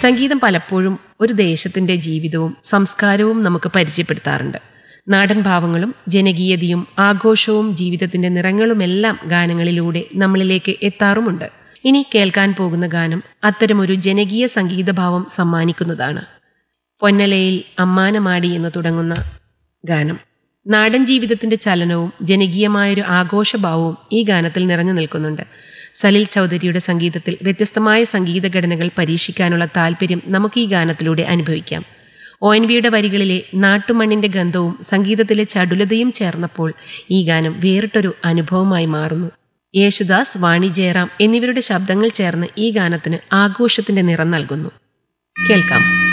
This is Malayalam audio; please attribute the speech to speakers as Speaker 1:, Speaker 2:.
Speaker 1: സംഗീതം പലപ്പോഴും ഒരു ദേശത്തിന്റെ ജീവിതവും സംസ്കാരവും നമുക്ക് പരിചയപ്പെടുത്താറുണ്ട് നാടൻ ഭാവങ്ങളും ജനകീയതയും ആഘോഷവും ജീവിതത്തിന്റെ നിറങ്ങളുമെല്ലാം ഗാനങ്ങളിലൂടെ നമ്മളിലേക്ക് എത്താറുമുണ്ട് ഇനി കേൾക്കാൻ പോകുന്ന ഗാനം അത്തരമൊരു ജനകീയ സംഗീതഭാവം സമ്മാനിക്കുന്നതാണ് പൊന്നലയിൽ അമ്മാനമാടി എന്ന് തുടങ്ങുന്ന ഗാനം നാടൻ ജീവിതത്തിന്റെ ചലനവും ജനകീയമായൊരു ആഘോഷഭാവവും ഈ ഗാനത്തിൽ നിറഞ്ഞു നിൽക്കുന്നുണ്ട് സലിൽ ചൗധരിയുടെ സംഗീതത്തിൽ വ്യത്യസ്തമായ സംഗീതഘടനകൾ പരീക്ഷിക്കാനുള്ള താല്പര്യം നമുക്ക് ഈ ഗാനത്തിലൂടെ അനുഭവിക്കാം ഒ എൻ വിയുടെ വരികളിലെ നാട്ടുമണ്ണിന്റെ ഗന്ധവും സംഗീതത്തിലെ ചടുലതയും ചേർന്നപ്പോൾ ഈ ഗാനം വേറിട്ടൊരു അനുഭവമായി മാറുന്നു യേശുദാസ് വാണി ജയറാം എന്നിവരുടെ ശബ്ദങ്ങൾ ചേർന്ന് ഈ ഗാനത്തിന് ആഘോഷത്തിന്റെ നിറം നൽകുന്നു കേൾക്കാം